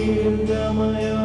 జ్యోతిర్గమయ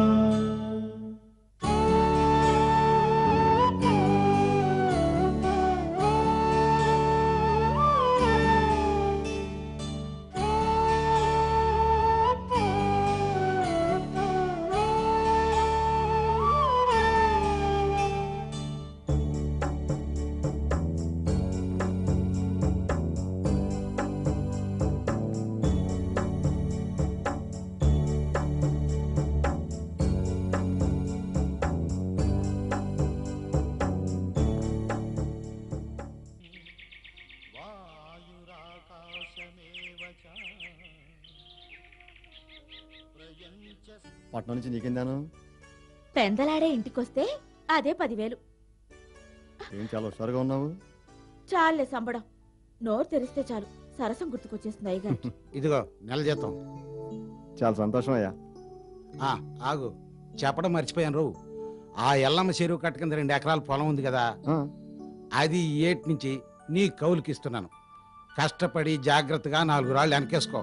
పట్నం నుంచి నీకేందాను పెందలాడే ఇంటికొస్తే అదే పదివేలు ఏం చాలా హుషారుగా ఉన్నావు చాలే సంబడం నోరు తెరిస్తే చాలు సరసం గుర్తుకొచ్చేస్తుంది అయ్యగారు ఇదిగో నెల జీతం చాలా సంతోషం అయ్యా ఆ, ఆగు చెప్పడం మర్చిపోయాను రావు ఆ ఎల్లమ్మ చెరువు కట్ట కింద రెండు ఎకరాల పొలం ఉంది కదా ఆ, అది ఈ ఏటి నుంచి నీ కౌలుకి ఇస్తున్నాను కష్టపడి జాగ్రత్తగా నాలుగు రాళ్ళు వెనకేసుకో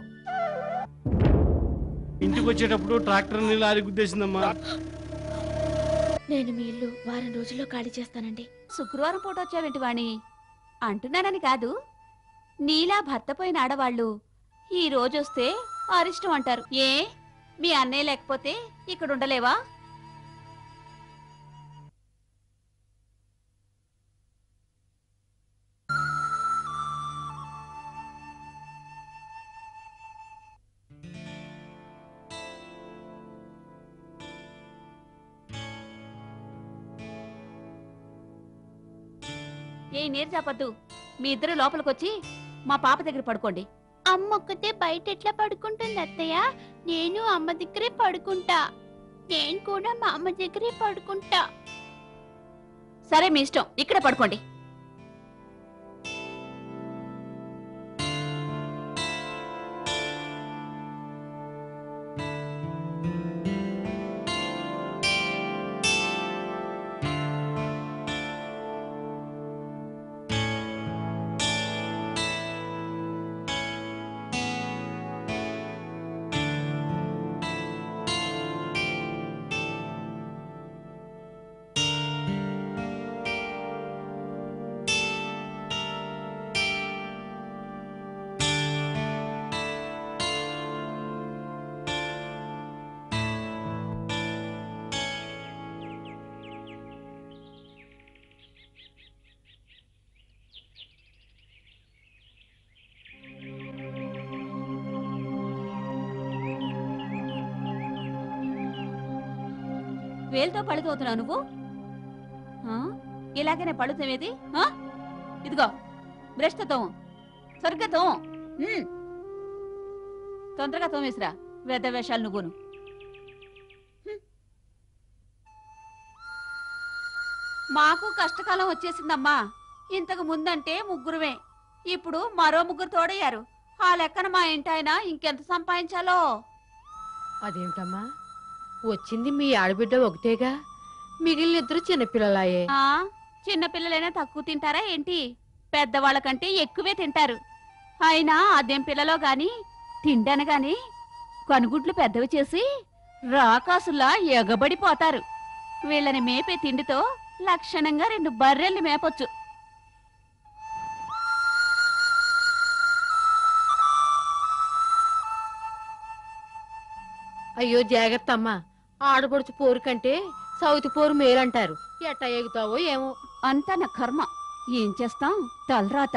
ఇంటికి వచ్చేటప్పుడు ట్రాక్టర్ ని లారీ గుద్దేసిందమ్మా నేను మీ ఇల్లు వారం రోజుల్లో ఖాళీ చేస్తానండి శుక్రవారం పూట వచ్చావేంటి వాణి అంటున్నానని కాదు నీలా భర్త పోయిన ఆడవాళ్ళు ఈ రోజు వస్తే అరిష్టం అంటారు ఏ మీ అన్నయ్య లేకపోతే ఇక్కడ ఉండలేవా ఏ నీరు చాపద్దు మీ ఇద్దరు లోపలికొచ్చి మా పాప దగ్గర పడుకోండి అమ్మ ఒక్కతే బయట ఎట్లా పడుకుంటుంది అత్తయ్య నేను అమ్మ దగ్గరే పడుకుంటా నేను కూడా మా అమ్మ దగ్గరే పడుకుంటా సరే మీ ఇష్టం ఇక్కడ పడుకోండి వేలుతో పళ్ళు తోతున్నావు నువ్వు ఆ? ఇలాగనే పళ్ళు తోమేది ఆ? ఇదిగో బ్రష్తో తోము సరిగ్గా తోము ఉమ్. తొందరగా తోమేసిరా వేద వేషాలు నువ్వును హ్మ్. మాకు కష్టకాలం వచ్చేసిందమ్మా ఇంతకు ముందంటే ముగ్గురువే ఇప్పుడు మరో ముగ్గురు తోడయ్యారు ఆ లెక్కన మా ఇంటి ఆయన ఇంకెంత సంపాదించాలో అదేమిటమ్మా వచ్చింది మీ ఆడబిడ్డ ఒకటేగా మిగిలిన ఇద్దరు చిన్నపిల్లలాయే ఆ చిన్న పిల్లలైనా తక్కువ తింటారా ఏంటి పెద్దవాళ్ళ కంటే ఎక్కువే తింటారు అయినా అదేం పిల్లలో గాని తిండను గాని కనుగుడ్లు పెద్దవి చేసి రాకాసులా ఎగబడిపోతారు వీళ్ళని మేపే తిండితో లక్షణంగా రెండు బర్రెల్ని మేపొచ్చు అయ్యో జాగ్రత్త అమ్మా ఆడపడుచు పోరు కంటే సౌతి పోరు మేలంటారు ఎట్టా ఎగుతావో ఏమో అంతా నా కర్మ ఏం చేస్తాం తలరాత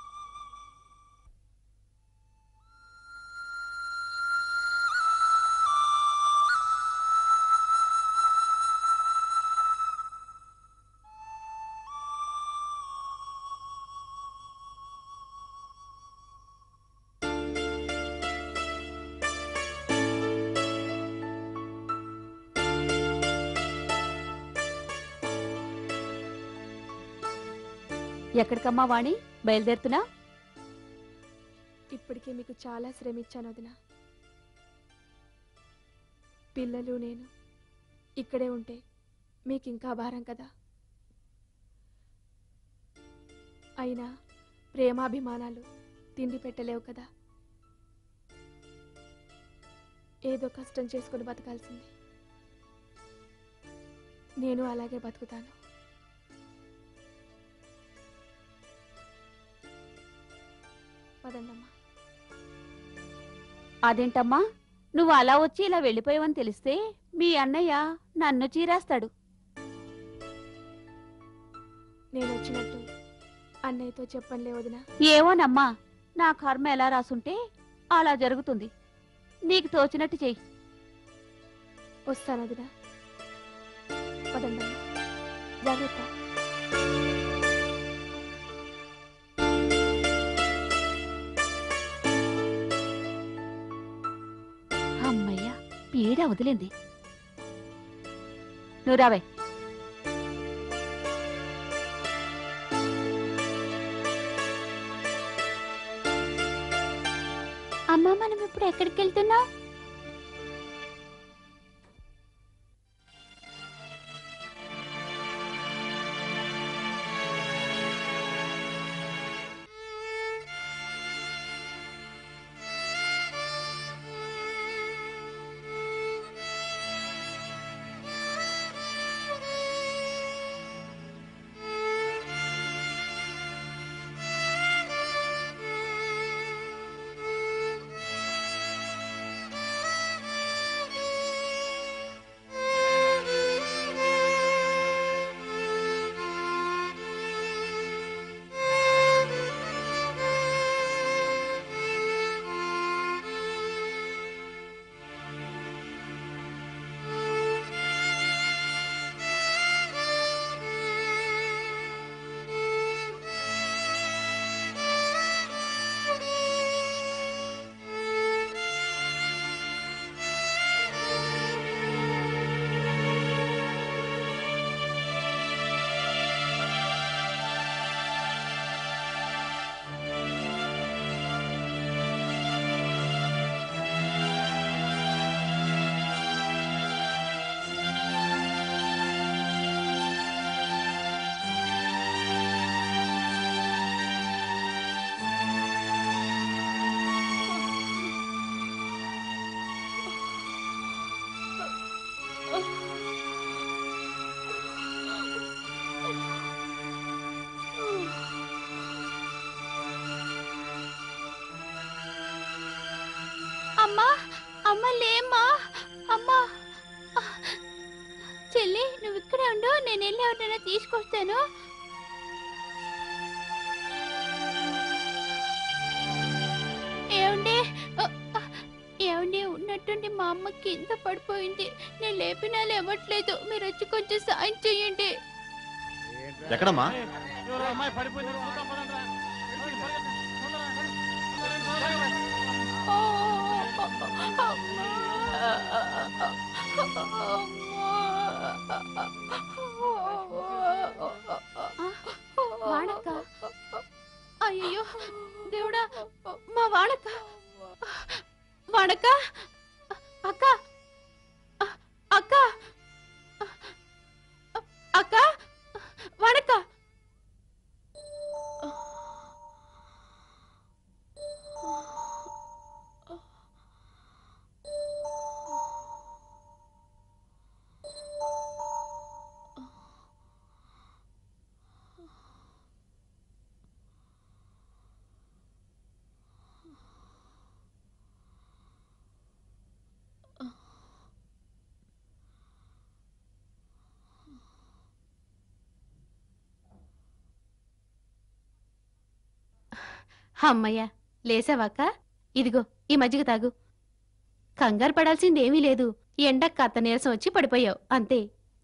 ఎక్కడికమ్మా వాణి బయలుదేరుతున్నా ఇప్పటికే మీకు చాలా శ్రమ ఇచ్చాను వదిన పిల్లలు నేను ఇక్కడే ఉంటే మీకు ఇంకా భారం కదా అయినా ప్రేమాభిమానాలు తిండి పెట్టలేవు కదా ఏదో కష్టం చేసుకుని బతకాల్సింది నేను అలాగే బతుకుతాను పదండమ్మా అదేంటమ్మా నువ్వు అలా వచ్చి ఇలా వెళ్ళిపోయావని తెలిస్తే మీ అన్నయ్య నన్ను చీరేస్తాడు నేను వచ్చినట్టు అన్నయ్యతో చెప్పనులే వదినా ఏమోనమ్మా నా కర్మ ఎలా రాసుంటే అలా జరుగుతుంది నీకు తోచినట్టు చెయ్యి వస్తాను వదినా పదండమ్మా జాగ్రత్త అమ్మయ్యా పీడ వదిలింది నువ్వు రావే అమ్మ మనం ఇప్పుడు ఎక్కడికి వెళ్తున్నాం అమ్మా అమ్మ లేమ్మా అమ్మా చెల్లి నువ్వు ఇక్కడే ఉండు నేను వెళ్ళి ఎవరినైనా తీసుకొస్తాను ఏమండి ఏమండి ఉన్నట్టుండి మా అమ్మ కింద పడిపోయింది నేను లేపినా లేవట్లేదు మీరు వచ్చి కొంచెం సాయం చేయండి ఎక్కడమ్మా ఎవరో అమ్మాయి పడిపోయింది చూద్దాం పదండ్రా. వెళ్ళి పరిగెత్తు. తొందరగా. వాడక్క అయ్యో దేవుడా మా వాడక్క వాడక్క అక్క అక్క అక్క వాడక్క అమ్మయ్య లేసావాక ఇదిగో ఈ మజ్జిగ తాగు కంగారు పడాల్సిందేమీ లేదు ఎండ కత్త నీరసం వచ్చి పడిపోయావు అంతే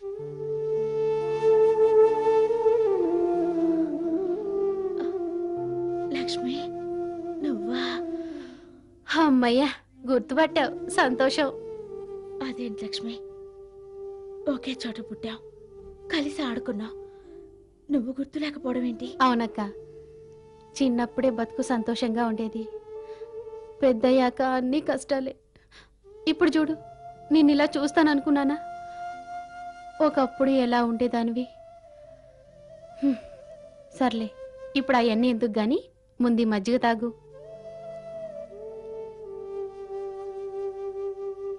లక్ష్మి నువ్వా అమ్మయ్య గుర్తుపట్టావు సంతోషం అదేంటి లక్ష్మి ఒకే చోట పుట్టాం కలిసి ఆడుకున్నాం నువ్వు గుర్తు లేకపోవడం ఏంటి అవునక్క చిన్నప్పుడే బతుకు సంతోషంగా ఉండేది పెద్దయ్యాక అన్ని కష్టాలే ఇప్పుడు చూడు నేను ఇలా చూస్తాననుకున్నానా ఒకప్పుడు ఎలా ఉండేదానివి హ్మ్, సర్లే ఇప్పుడు అవన్నీ ఎందుకు గాని ముందు ఈ మజ్జిగ తాగు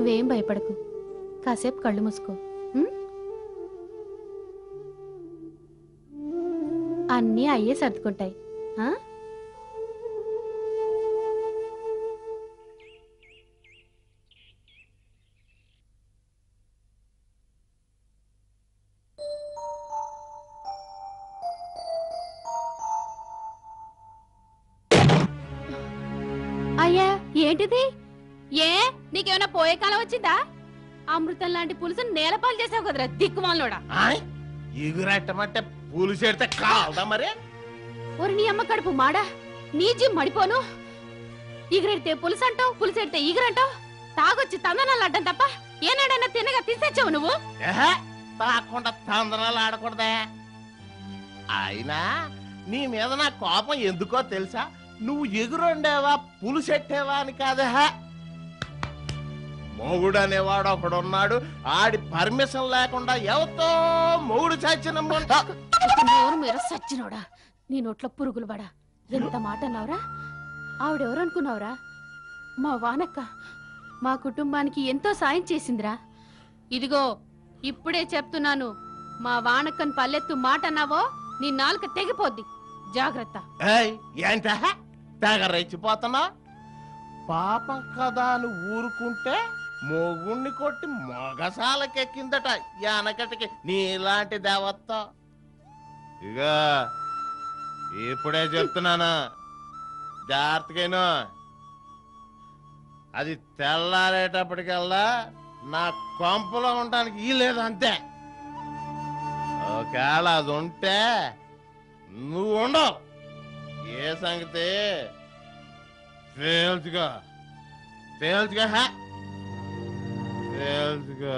నువ్వేం భయపడకు కాసేపు కళ్ళు మూసుకో ఉం? అన్నీ అయ్యే సర్దుకుంటాయి ఆ? అయ్యా ఏంటిది ఏ నీకేమైనా పోయే కాలం వచ్చిందా అమృతం లాంటి పులుసు నేలపాలు చేసావు కదరా దిక్కుమాలోడా ఎగురట్టమంటే పూలు చేడితే కాలదా మరి ఒరి నీ అమ్మ కడుపు మాడా నీ జిమ్ మడిపోను ఈగరెడితే పులుసు అంటావు పులుసెడితే ఈగరంటావు తాగొచ్చి తందనాలు అడ్డం తప్ప ఏనాడైనా తినగా తీసేచ్చావు నువ్వు ఏహే, తాకుండా తందనాలు ఆడకూడదే అయినా నీ మీద నా కోపం ఎందుకో తెలుసా నువ్వు ఎగురుండేవా పులుసెట్టేవా అని కాదే మొగుడు అనేవాడు ఒకడున్నాడు ఆడి పర్మిషన్ లేకుండా ఎవరితో మొగుడు చచ్చిన ముంట నోరు మీరు సచ్చినోడా నీ నోట్లో పురుగులు పడా ఎంత మాట అన్నావురా ఆవిడెవరు అనుకున్నావురా మా వానక్క మా కుటుంబానికి ఎంతో సాయం చేసిందిరా ఇదిగో ఇప్పుడే చెప్తున్నాను మా వానక్కని పల్లెత్తు మాట అన్నావో నీ నాలుక తెగిపోద్ది జాగ్రత్త ఏయ్ ఏంట తెగ రెచ్చిపోతున్నా పాపం కదా అని ఊరుకుంటే మొగుణ్ణి కొట్టి మొగసాలకెక్కిందట వెనకటికి నీలాంటి దేవత్త ఇక ఇప్పుడే చెప్తున్నాను జాగ్రత్తగాను అది తెల్లారేటప్పటికల్లా నా కొంపలో ఉండడానికి ఈ లేదు అంతే ఒకవేళ అది ఉంటే నువ్వు ఉండవు ఏ సంగతి తేల్చుగా తేల్చుగా హే తేల్చుగా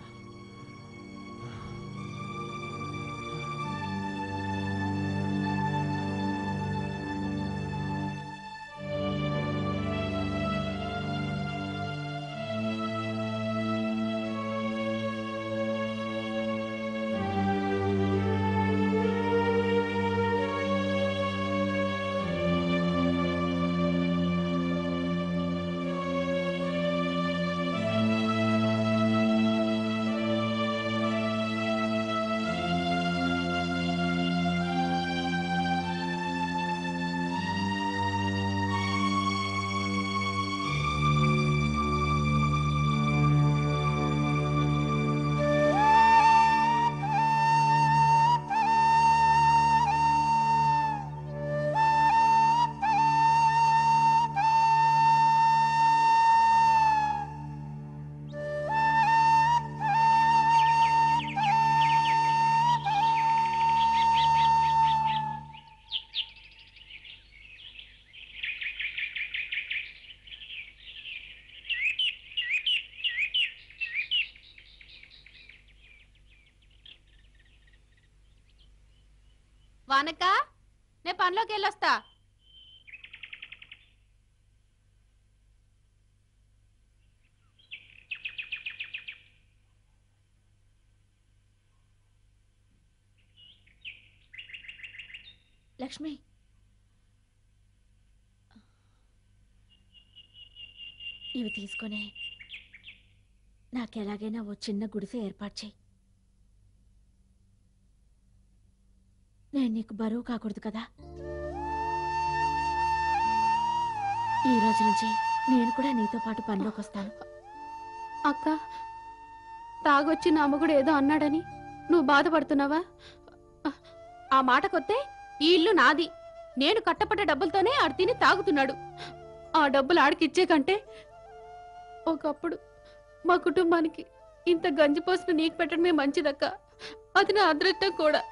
వానక్క నే పనిలోకి వెళ్ళొస్తా లక్ష్మి ఇవి తీసుకొని నాకెలాగైనా ఓ చిన్న గుడిసె ఏర్పాటు చేయి నేను నీకు బరువు కాకూడదు కదా ఈ రోజు నుంచి నేను కూడా నీతో పాటు పనిలోకి వస్తాను అక్క తాగొచ్చి నా అమ్మగుడు ఏదో అన్నాడని నువ్వు బాధపడుతున్నావా ఆ మాటకొత్తే ఈ ఇల్లు నాది నేను కట్టపడ్డ డబ్బులతోనే ఆడు తిని తాగుతున్నాడు ఆ డబ్బులు ఆడికి ఇచ్చే కంటే ఒకప్పుడు మా కుటుంబానికి ఇంత గంజి పోసిన నీకు పెట్టడమే మంచిదక్క అది నా అదృష్టం కూడా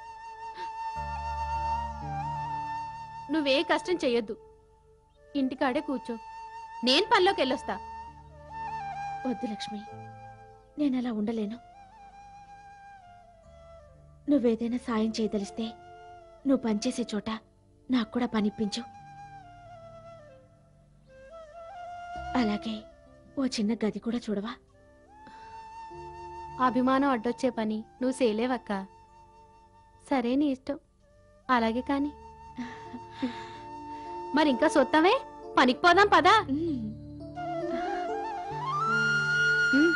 నువ్వే కష్టం చెయ్యొద్దు ఇంటికాడే కూర్చో నేను పనిలోకి వెళ్ళొస్తా వద్దు లక్ష్మి నేను అలా ఉండలేను నువ్వేదైనా సాయం చేయదలిస్తే నువ్వు పనిచేసే చోట నాకు కూడా పనిప్పించు అలాగే ఓ చిన్న గది కూడా చూడవా అభిమానం అడ్డొచ్చే పని నువ్వు చేయలేవక్క సరే నీ ఇష్టం అలాగే కాని మరి ఇంకా సొత్తమే పనికి పోదాం పదా ఉమ్. ఉమ్.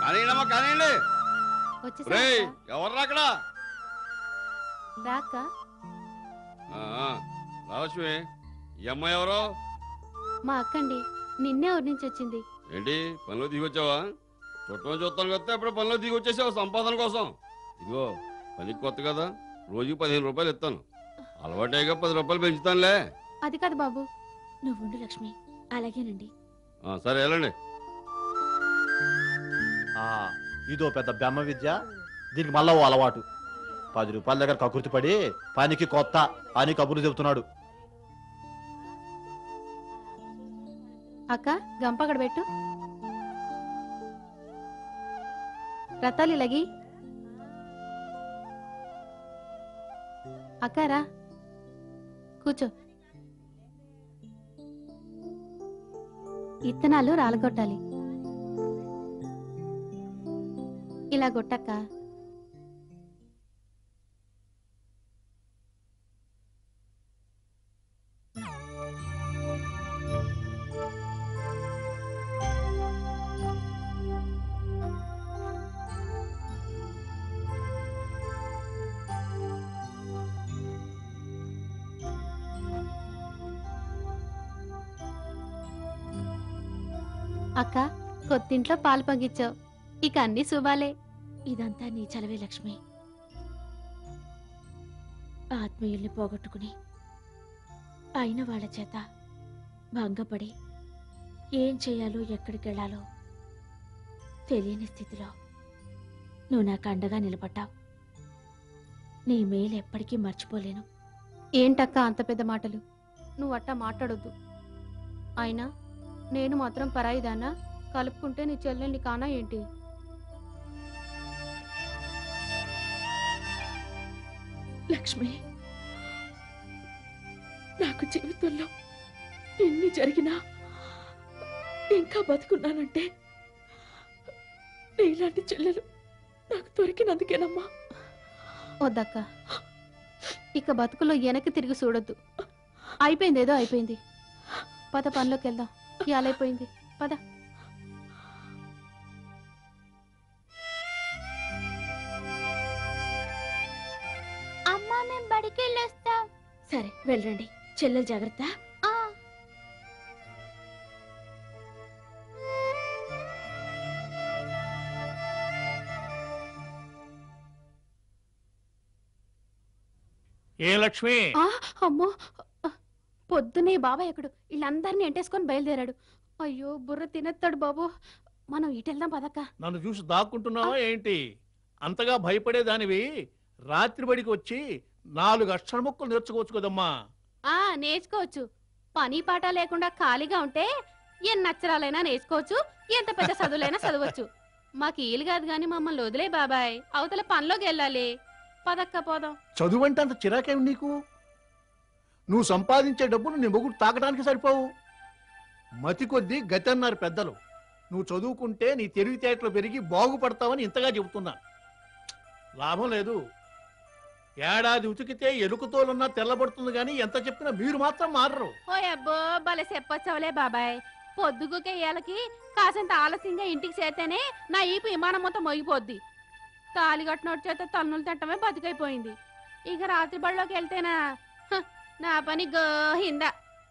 కానీయమ్మా కానీయండి వచ్చేసా రేయ్ అక్క? ఎవర్రా అక్కడ రా అక్క ఆ, ఆ, రాలక్ష్మి ఈ అమ్మాయి ఎవరో మా అక్కండి నిన్నే ఊరి నుంచి వచ్చింది ఏంటి పనిలో దిగి వచ్చావా చుట్టం చూస్తాను వస్తే అప్పుడు పనిలో దిగి వచ్చేసావు సంపాదన కోసం ఇదిగో పనికి కొత్త కదా రోజుకి పదిహేను రూపాయలు ఇస్తాను అలవాటేగా పది రూపాయలు పెంచుతానులే అది కాదు బాబు నువ్వుండు లక్ష్మి అలాగేనండి ఆ, సరే వెళ్ళండి ఆ, ఇదో పెద్ద బెమ్మ విద్య దీనికి మళ్ళా ఓ అలవాటు పది రూపాయల దగ్గర కకృతి పడి పనికి కొత్త అని కబుర్లు చెబుతున్నాడు అక్క గంప అక్కడ పెట్టు రతాలు ఇలాగి అక్కారా కూర్చో ఇత్తనాలు రాలగొట్టాలి ఇలా కొట్టక్క అక్క కొత్తింట్లో పాలు పొంగిచ్చావు ఇక అన్ని శుభాలే ఇదంతా నీ చలవే లక్ష్మి ఆత్మీయుల్ని పోగొట్టుకుని అయిన వాళ్ళ చేత భంగపడి ఏం చేయాలో ఎక్కడికి వెళ్ళాలో తెలియని స్థితిలో నువ్వు నాకు అండగా నిలబడ్డావు నీ మేలు ఎప్పటికీ మర్చిపోలేను ఏంటక్క అంత పెద్ద మాటలు నువ్వు అట్టా మాట్లాడొద్దు అయినా నేను మాత్రం పరాయిదానా కలుపుకుంటే నీ చెల్లెల్ని కానా ఏంటి లక్ష్మి నాకు జీవితంలో ఎన్ని జరిగినా ఇంకా బతుకున్నానంటే నీలాంటి చెల్లెలు నాకు దొరికినందుకేనమ్మా వద్దక్క ఇక బతుకులో వెనక్కి తిరిగి చూడొద్దు అయిపోయింది ఏదో అయిపోయింది పద పనిలోకి వెళ్దాం ఇయాలైపోయింది పద అమ్మా మేము బడికి వెళ్ళొస్తాం సరే వెళ్ళండి చెల్లెలు జాగ్రత్త ఆ, ఏ లక్ష్మి ఆ, అమ్మో ఆ, పొద్దునే బాబాయ్ ఎక్కడు వీళ్ళందరినీ ఎంటేసుకొని బయలుదేరాడు అయ్యో బుర్ర తినేస్తాడు బాబు మనం ఇటెళ్దాం పదక్క నన్ను చూసి దాక్కుంటున్నావా ఏంటి అంతగా భయపడేదానివి రాత్రి బడికి వచ్చి నాలుగు అక్షర ముక్కలు నేర్చుకోవచ్చు కదమ్మా ఆ నేర్చుకోవచ్చు పని పాట లేకుండా ఖాళీగా ఉంటే ఎన్ని అక్షరాలైనా నేర్చుకోవచ్చు ఎంత పెద్ద చదువులైనా చదవచ్చు మాకు ఈలు కాదు గాని మమ్మల్ని వదిలే బాబాయ్ అవతల పనిలోకి వెళ్ళాలి పదక్క పోదాం చదువు అంటే అంత చిరాకేమి నీకు నువ్వు సంపాదించే డబ్బులు నీ మొగుడు తాకడానికి సరిపోవు మతి కొద్దీ గతి అన్నారు పెద్దలు నువ్వు చదువుకుంటే నీ తెలివితేటలు పెరిగి బాగుపడతావని ఇంతగా చెబుతున్నా లాభం లేదు ఏడాది ఉతికితే ఎలుకతోలున్నా తెల్లబడుతుంది కానీ ఎంత చెప్పినా మీరు మాత్రం మారరు ఓ అబ్బో భలే చెప్పొచ్చవలే బాబాయ్ పొద్దుగుకే ఇయ్యాలకి కాసంత ఆలస్యంగా ఇంటికి చేస్తేనే నా ఈపు విమానం మొత్తం మోగిపోద్ది తాలి కట్టినోటి చేత తన్నులు తింటమే బతికైపోయింది ఇక రాత్రి బడిలోకి వెళ్తేనా హ, నా పని గోహిందా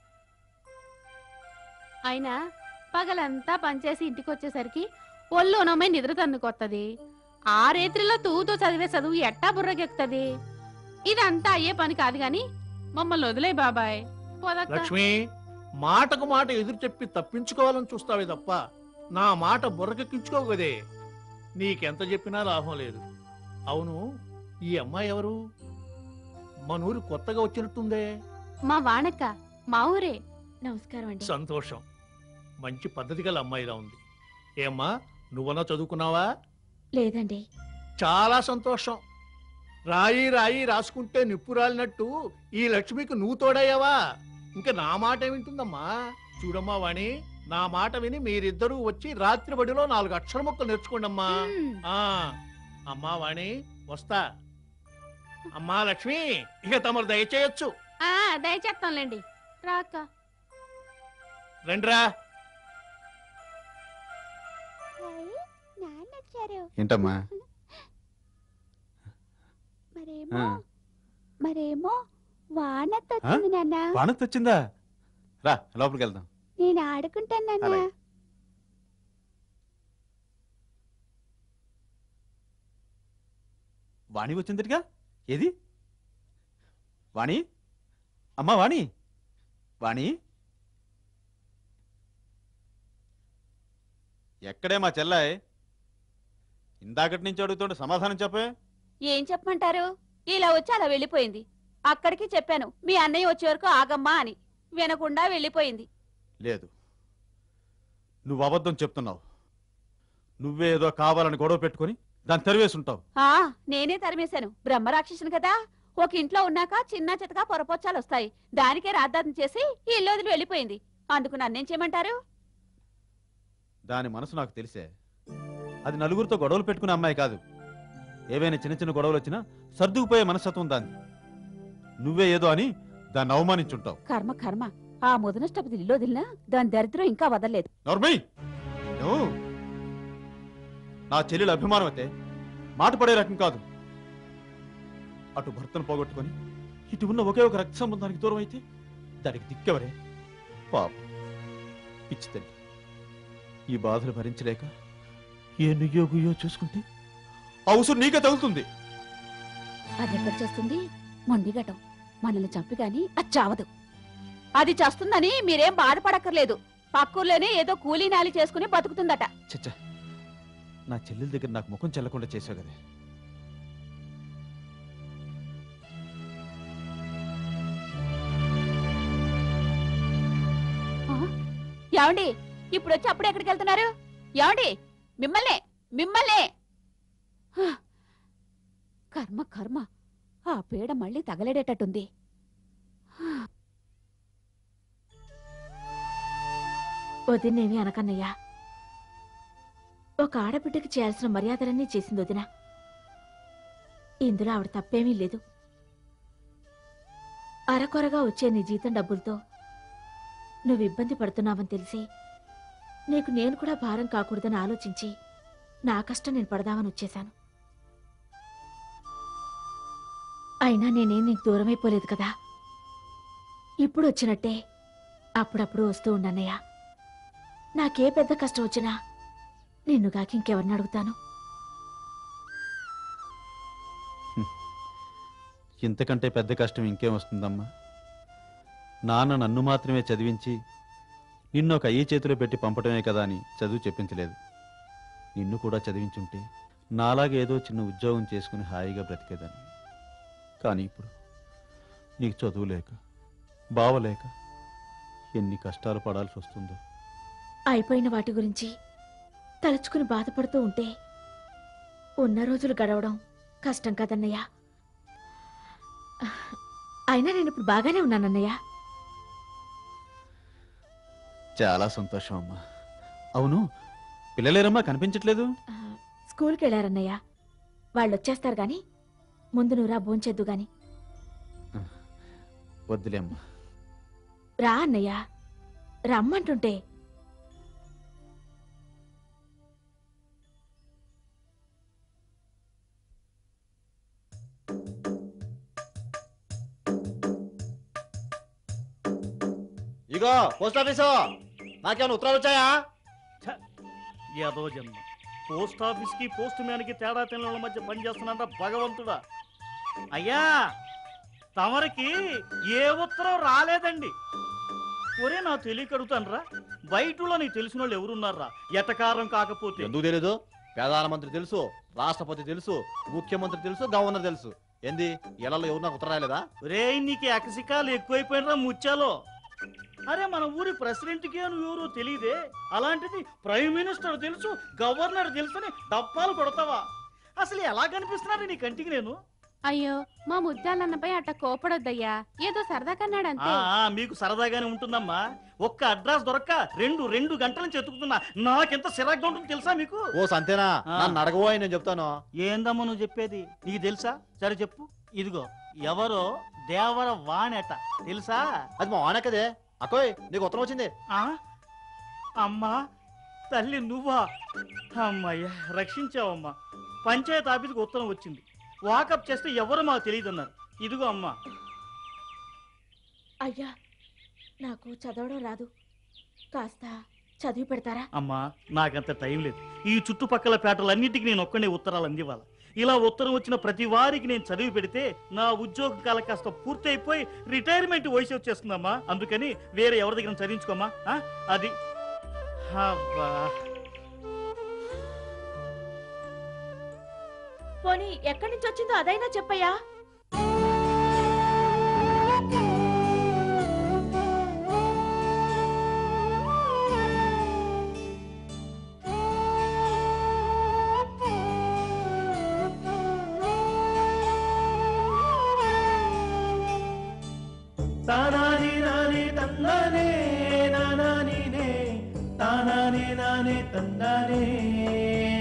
అయినా పగలంతా పనిచేసి ఇంటికి వచ్చేసరికి ఒళ్ళు ఉనమై నిద్ర తన్నుకొత్తది ఆ రేత్రిలో తూతో చదివే చదువు ఎట్టా బుర్రకెక్కుతుంది ఇదంతా అయ్యే పని కాదు గాని మమ్మల్ని వదిలే బాబాయ్ పోదక్క లక్ష్మి మాటకు మాట ఎదురు చెప్పి తప్పించుకోవాలని చూస్తావే తప్ప నా మాట బుర్రకెక్కించుకోవు కదే నీకెంత చెప్పినా లాభం లేదు అవును ఈ అమ్మాయి ఎవరు మన ఊరు కొత్తగా వచ్చినట్టుందే మా వాణక్క మా ఊరే నమస్కారం అండి సంతోషం మంచి పద్ధతి గల అమ్మాయిలా ఉంది ఏమ్మా నువ్వన్నా చదువుకున్నావా లేదండి చాలా సంతోషం రాయి రాయి రాసుకుంటే నిప్పు రాలినట్టు ఈ లక్ష్మికి నువ్వు తోడయ్యావా ఇంకా నా మాట వింటుందమ్మా చూడమ్మా వాణి నా మాట విని మీరిద్దరూ వచ్చి రాత్రి బడిలో నాలుగు అక్షర ముక్కలు నేర్చుకోండమ్మా మ్మ్. ఆ అమ్మా వాణి వస్తా అమ్మా లక్ష్మి ఇక తమరు దయచేయొచ్చు ఆ దయచేస్తాంలేండి రాక రండిరా హై, నాన్న వచ్చారు ఏంటమ్మా మరేమో ఆ. మరేమో వానత్ వచ్చింది నాన్న వానత్ వచ్చిందా రా లోపలికి వెళ్దాం నేను ఆడుకుంటాను నాన్న అలాగే. వాణి వచ్చిందిగా ఏది వాణి అమ్మా వాణి వాణి ఎక్కడే మా చెల్లాయ్ ఇందాకటి నుంచి అడుగుతుంటే సమాధానం చెప్పే ఏం చెప్పమంటారు ఇలా వచ్చి అలా వెళ్ళిపోయింది అక్కడికి చెప్పాను మీ అన్నయ్య వచ్చే వరకు ఆగమ్మా అని వినకుండా వెళ్ళిపోయింది లేదు నువ్వు అబద్ధం చెప్తున్నావు నువ్వే ఏదో కావాలని గొడవ పెట్టుకొని దాన్ని తరివేసుంటావు ఆ నేనే తరిమేశాను బ్రహ్మరాక్షసుని కదా ఒక ఇంట్లో ఉన్నాక చిన్న చితక పొరపొచ్చాలు వస్తాయి దానికే రాద్దాంతం చేసి ఈ ఇల్లు వదిలి వెళ్ళిపోయింది అందుకు నన్నేం చేయమంటారు దాని మనసు నాకు తెలిసే అది నలుగురితో గొడవలు పెట్టుకునే అమ్మాయి కాదు ఏవైనా చిన్న చిన్న గొడవలు వచ్చినా సర్దుకుపోయే మనస్తత్వం దాన్ని నువ్వే ఏదో అని దాన్ని అవమానించుంటావు కర్మ కర్మ ఆ ముదనష్టపతి ఇల్లు వదిలినా దాని దరిద్రం ఇంకా వదలలేదు నోర్మయ్ నువ్వు నా చెల్లెలు అభిమానం అయితే మాట పడే రకం కాదు అటు భర్తను పోగొట్టుకొని ఇటు ఉన్న ఒకే ఒక రక్త సంబంధానికి దూరం అయితే దానికి దిక్కెవరే పాప పిచ్చి తల్లి ఈ బాధలు భరించలేక ఏ నుయ్యో గుయ్యో చూసుకుంటే అవసరం నీకే తగులుతుంది అది ఎక్కడ చేస్తుంది మొండిగటం మనల్ని చంపి గాని అది చావదు అది చస్తుందని మీరేం బాధపడక్కర్లేదు పక్కూర్లోనే ఏదో కూలీ నాలి చేసుకుని బతుకుతుందట చచ్చా నా చెల్లెల దగ్గర నాకు ముఖం చెల్లకుండా చేసావు కదే ఏమండి ఇప్పుడు వచ్చి అప్పుడు ఎక్కడికి వెళ్తున్నారు ఏమండి మిమ్మల్నే మిమ్మల్నే హ! కర్మ కర్మ ఆ పీడ మళ్ళీ తగలేడేటట్టుంది వదినేమి అనకన్నయ్యా ఒక ఆడబిడ్డకి చేయాల్సిన మర్యాదలన్నీ చేసింది వదిన ఇందులో ఆవిడ తప్పేమీ లేదు అరకొరగా వచ్చే నీ జీతం డబ్బులతో నువ్వు ఇబ్బంది పడుతున్నావని తెలిసి నీకు నేను కూడా భారం కాకూడదని ఆలోచించి నా కష్టం నేను పడదామని వచ్చేశాను అయినా నేనేం నీకు దూరమైపోలేదు కదా ఇప్పుడు వచ్చినట్టే అప్పుడప్పుడు వస్తూ ఉండన్నయ్యా నాకే పెద్ద కష్టం వచ్చినా నిన్ను కాకి ఇంకెవరిని అడుగుతాను ఇంతకంటే పెద్ద కష్టం ఇంకేం వస్తుందమ్మా నాన్న నన్ను మాత్రమే చదివించి నిన్ను ఒక అయ్యి చేతిలో పెట్టి పంపటమే కదా అని చదువు చెప్పించలేదు నిన్ను కూడా చదివించుంటే నాలాగే ఏదో చిన్న ఉద్యోగం చేసుకుని హాయిగా బ్రతికేదాన్ని కానీ ఇప్పుడు నీకు చదువు లేక బావలేక ఎన్ని కష్టాలు పడాల్సి వస్తుందో అయిపోయిన వాటి గురించి తలుచుకుని బాధపడుతూ ఉంటే ఉన్న రోజులు గడవడం కష్టం కదన్నయ్య అయినా నేను ఇప్పుడు బాగానే ఉన్నానన్నయ్య చాలా సంతోషం అమ్మా అవును పిల్లలేరమ్మా కనిపించట్లేదు ఆ, స్కూల్కి వెళ్ళారన్నయ్య వాళ్ళు వచ్చేస్తారు గాని ముందు నువ్వు రా భోంచేద్దు గాని వద్దులే అమ్మా రా అన్నయ్య రమ్మంటుంటే ఇగో పోస్ట్ ఆఫీసు నాకేమైనా ఉత్తరాలు వచ్చాయా ఏదో జన్మ పోస్ట్ ఆఫీస్ కి పోస్ట్ మ్యాన్ కి తేడా తినల మధ్య పనిచేస్తున్నాడ భగవంతుడా అయ్యా తమరికి ఏ ఉత్తరం రాలేదండి ఒరే నా తెలియక అడుగుతానురా బయటలో నీకు తెలిసిన వాళ్ళు ఎవరున్నారా ఎటకారం కాకపోతే ఎందుకు తెలీదు ప్రధానమంత్రి తెలుసు రాష్ట్రపతి తెలుసు ముఖ్యమంత్రి తెలుసు గవర్నర్ తెలుసు ఏంది ఇళ్లలో ఎవరు నాకు ఉత్తరం రాయలేదా రే నీకు ఎకసికాలు ఎక్కువైపోయినరా ముచ్చాలో అరే మన ఊరి ప్రెసిడెంట్కి నువ్వెవరో తెలియదే అలాంటిది ప్రైమ్ మినిస్టర్ తెలుసు గవర్నర్ తెలుసని డప్పాలు కొడతావా అసలు ఎలా కనిపిస్తున్నారు నీ కంటికి నేను అయ్యో మా ముత్యాలన్నపై అట్ట కోపడొద్దయ్యా ఏదో సరదా ఆ, కన్నాడంతే ఆ, మీకు సరదాగానే ఉంటుందమ్మా ఒక్క అడ్రస్ దొరక్క రెండు రెండు గంటల నుంచి ఎత్తుకుతున్నా నాకెంత సిరాగ్గా ఉంటుంది తెలుసా మీకు ఓ సంతేనా ఆ. నన్ను అడగవో అని నేను చెప్తాను ఏందమ్మా నువ్వు చెప్పేది నీకు తెలుసా సరే చెప్పు ఇదిగో ఎవరో దేవర వాణెట తెలుసా అది మా వాన కదే అకోయ్ నీకు ఉత్తరం వచ్చింది ఆ? అమ్మా తల్లి నువ్వా అమ్మయ్యా రక్షించావమ్మా పంచాయత్ ఆఫీస్కి ఉత్తరం వచ్చింది వాకప్ చేస్తే ఎవరు మాకు తెలియదన్నారు ఇదిగో అమ్మా అయ్యా నాకు చదవడం రాదు కాస్త చదివి పెడతారా అమ్మా నాకంత టైం లేదు ఈ చుట్టుపక్కల పేటలన్నిటికీ నేను ఒక్కనే ఉత్తరాలు అందివ్వాలి ఇలా ఉత్తరం వచ్చిన ప్రతి వారికి నేను చదివి పెడితే నా ఉద్యోగ కాలం కాస్త పూర్తి అయిపోయి రిటైర్మెంట్ వయసు వచ్చేస్తుందమ్మా అందుకని వేరే ఎవరి దగ్గర చదివించుకోమ్మా ఆ? అది అబ్బా పోనీ ఎక్కడి నుంచి వచ్చిందో అదైనా చెప్పయ్యా తానాని నాని తందానే నానానినే తానానే నానే తందానే